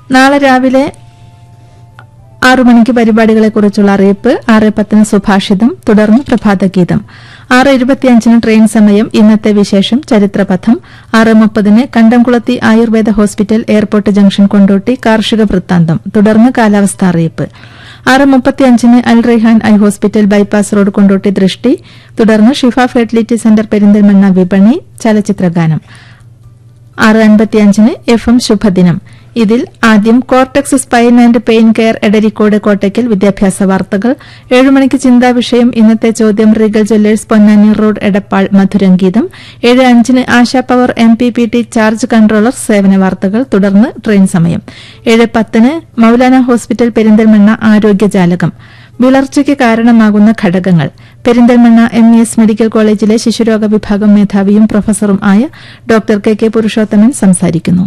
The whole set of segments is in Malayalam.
നാളെ രാവിലെ ആറു മണിക്ക് പരിപാടികളെക്കുറിച്ചുള്ള അറിയിപ്പ് ആറ് പത്തിന് സുഭാഷിതം തുടർന്ന് പ്രഭാതഗീതം ആറ് ഇരുപത്തിയഞ്ചിന് ട്രെയിൻ സമയം ഇന്നത്തെ വിശേഷം ചരിത്രപഥം ആറ് മുപ്പതിന് Kandamkulathi Ayurveda hospital airport junction Kondotty കാർഷിക വൃത്താന്തം തുടർന്ന് കാലാവസ്ഥാ അറിയിപ്പ് ആറ് മുപ്പത്തിയഞ്ചിന് Al Rehan eye hospital bypass road Kondotty ദൃഷ്ടി തുടർന്ന് ഷിഫ ഫെർട്ടിലിറ്റി സെന്റർ പെരിന്തൽമണ്ണ വിപണി ചലച്ചിത്രഗാനം ആറ് അൻപത്തിയഞ്ചിന് എഫ് എം ശുഭദിനം ഇതിൽ ആദ്യം cortex spine and pain care Edarikode Kottakkal വിദ്യാഭ്യാസ വാർത്തകൾ ഏഴുമണിക്ക് ചിന്താ വിഷയം ഇന്നത്തെ ചോദ്യം regal jewellers Ponnani road Edappal മധുരംഗീതം ഏഴ് അഞ്ചിന് Asha power M P P T charge controller സേവന വാർത്തകൾ തുടർന്ന് ട്രെയിൻ സമയം ഏഴ് പത്തിന് മൌലാന ഹോസ്പിറ്റൽ പെരിന്തൽമണ്ണ ആരോഗ്യജാലകം വിളർച്ചയ്ക്ക് കാരണമാകുന്ന ഘടകങ്ങൾ Perinthalmanna M E S medical കോളേജിലെ ശിശുരോഗ വിഭാഗം മേധാവിയും പ്രൊഫസറും ആയ ഡോക്ടർ കെ കെ പുരുഷോത്തമൻ സംസാരിക്കുന്നു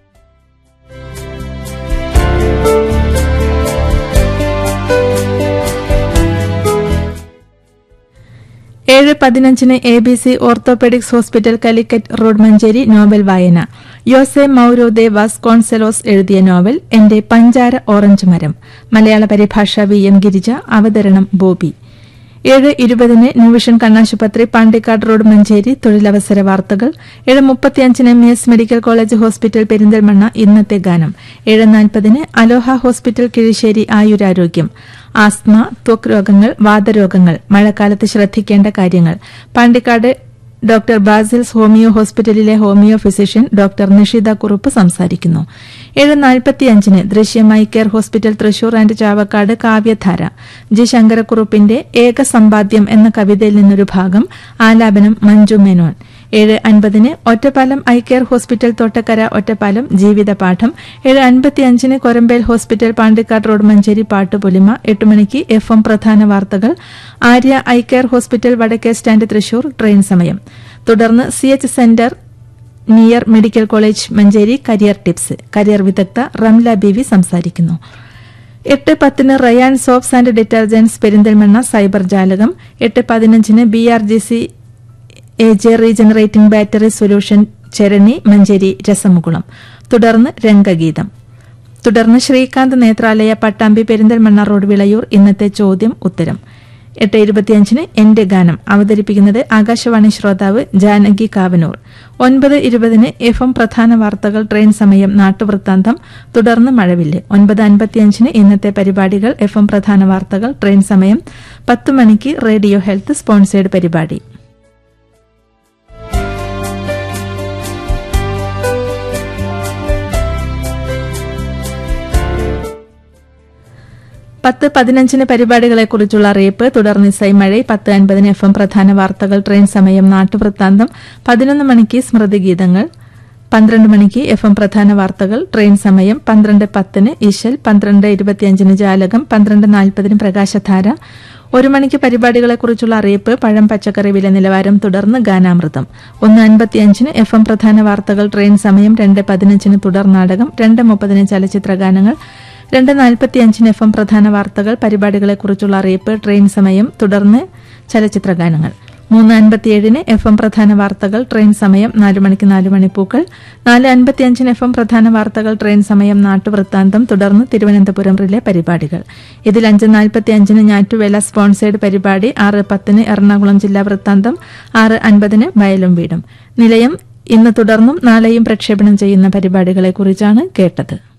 ഏഴ് പതിനഞ്ചിന് A B C orthopaedics hospital Calicut road Manjeri novel വായന യോസെ മൌരോ ദെ വാസ്കോൺസെലോസ് എഴുതിയ നോവൽ എന്റെ പഞ്ചാര ഓറഞ്ച് മരം മലയാള പരിഭാഷ വി എം ഗിരിജ അവതരണം ബോബി ഏഴ് ഇരുപതിന് ന്യൂവിഷൻ കണ്ണാശുപത്രി പാണ്ടിക്കാട് റോഡ് മഞ്ചേരി തൊഴിലവസര വാർത്തകൾ ഏഴ് മുപ്പത്തിയഞ്ചിന് M S medical college hospital Perinthalmanna ഇന്നത്തെ ഗാനം ഏഴ് നാൽപ്പതിന് അലോഹ ഹോസ്പിറ്റൽ കിഴിശ്ശേരി ആയുരാരോഗ്യം ആസ്മ ത്വക് രോഗങ്ങൾ വാതരോഗങ്ങൾ മഴക്കാലത്ത് ശ്രദ്ധിക്കേണ്ട കാര്യങ്ങൾ പാണ്ടിക്കാട് ഡോക്ടർ ബാസിൽസ് ഹോമിയോ ഹോസ്പിറ്റലിലെ homeo physician doctor Nishitha Kurup സംസാരിക്കുന്നു ഏഴ് നാൽപ്പത്തിയഞ്ചിന് ദൃശ്യമായി care hospital Thrissur and Chavakkad കാവ്യധാര ജി ശങ്കരക്കുറുപ്പിന്റെ ഏക സമ്പാദ്യം എന്ന കവിതയിൽ നിന്നൊരു ഭാഗം ആലാപനം മഞ്ജു മേനോൻ ഏഴ് അൻപതിന് Ottapalam eye care hospital Thottakkara Ottapalam ജീവിതപാഠം ഏഴ് അൻപത്തിയഞ്ചിന് കൊരമ്പേൽ ഹോസ്പിറ്റൽ പാണ്ടിക്കാട് റോഡ് മഞ്ചേരി പാട്ടുപൊലിമ എട്ട് മണിക്ക് എഫ് എം പ്രധാന വാർത്തകൾ ആര്യ ഐ കെയർ ഹോസ്പിറ്റൽ വടക്കേ സ്റ്റാൻഡ് തൃശൂർ ട്രെയിൻ സമയം തുടർന്ന് C H centre near medical college Manjeri career tips career വിദഗ്ധ റംല ബിവി സംസാരിക്കുന്നു എട്ട് പത്തിന് Rayan soaps and detergents Perinthalmanna cyber ജാലകം എട്ട് പതിനഞ്ചിന് B R G C A J regenerating battery solution ചരണി Manjeri രസമുകുളം തുടർന്ന് രംഗഗീതം തുടർന്ന് ശ്രീകാന്ത് നേത്രാലയ പട്ടാമ്പി പെരിന്തൽമണ്ണ റോഡ് വിളയൂർ ഇന്നത്തെ ചോദ്യം ഉത്തരം എട്ട് ഇരുപത്തിയഞ്ചിന് എന്റെ ഗാനം അവതരിപ്പിക്കുന്നത് ആകാശവാണി ശ്രോതാവ് ജാനകി കാവനൂർ ഒൻപത് ഇരുപതിന് എഫ് എം പ്രധാന വാർത്തകൾ ട്രെയിൻ സമയം നാട്ടുവൃത്താന്തം തുടർന്ന് മഴവില്ല് ഒൻപത് അൻപത്തിയഞ്ചിന് ഇന്നത്തെ പരിപാടികൾ എഫ് എം പ്രധാന വാർത്തകൾ ട്രെയിൻ സമയം പത്ത് മണിക്ക് റേഡിയോ ഹെൽത്ത് സ്പോൺസേഡ് പരിപാടി പത്ത് പതിനഞ്ചിന് പരിപാടികളെക്കുറിച്ചുള്ള അറിയിപ്പ് തുടർന്ന് ഇസൈമഴ പത്ത് അൻപതിന് എഫ് എം പ്രധാന വാർത്തകൾ ട്രെയിൻ സമയം നാട്ടുവൃത്താന്തം പതിനൊന്ന് മണിക്ക് സ്മൃതിഗീതങ്ങൾ പന്ത്രണ്ട് മണിക്ക് എഫ് എം പ്രധാന വാർത്തകൾ ട്രെയിൻ സമയം പന്ത്രണ്ട് പത്തിന് ഇശൽ പന്ത്രണ്ട് ഇരുപത്തിയഞ്ചിന് ജാലകം പന്ത്രണ്ട് നാൽപ്പതിന് പ്രകാശധാര ഒരു മണിക്ക് പരിപാടികളെക്കുറിച്ചുള്ള അറിയിപ്പ് പഴം പച്ചക്കറി വില നിലവാരം തുടർന്ന് ഗാനാമൃതം ഒന്ന് അൻപത്തിയഞ്ചിന് എഫ് എം പ്രധാന വാർത്തകൾ ട്രെയിൻ സമയം രണ്ട് പതിനഞ്ചിന് തുടർ നാടകം രണ്ട് മുപ്പതിന് ചലച്ചിത്ര ഗാനങ്ങൾ രണ്ട് നാൽപ്പത്തിയഞ്ചിന് എഫ് എം പ്രധാന വാർത്തകൾ പരിപാടികളെക്കുറിച്ചുള്ള അറിയിപ്പ് ട്രെയിൻ സമയം തുടർന്ന് ചലച്ചിത്ര ഗാനങ്ങൾ മൂന്ന് അൻപത്തിയേഴിന് എഫ് എം പ്രധാന വാർത്തകൾ ട്രെയിൻ സമയം നാല് മണിക്ക് നാല് മണിപ്പൂക്കൾ നാല് അൻപത്തിയഞ്ചിന് എഫ് എം പ്രധാന വാർത്തകൾ ട്രെയിൻ സമയം നാട്ടുവൃത്താന്തം തുടർന്ന് തിരുവനന്തപുരം റിലെ പരിപാടികൾ ഇതിൽ അഞ്ച് നാൽപ്പത്തിയഞ്ചിന് ഞാറ്റുവേല സ്പോൺസേഡ് പരിപാടി ആറ് പത്തിന് എറണാകുളം ജില്ലാ വൃത്താന്തം ആറ് അൻപതിന് വയലും വീടും നിലയം ഇന്ന് തുടർന്നും നാളെയും പ്രക്ഷേപണം ചെയ്യുന്ന പരിപാടികളെക്കുറിച്ചാണ് കേട്ടത്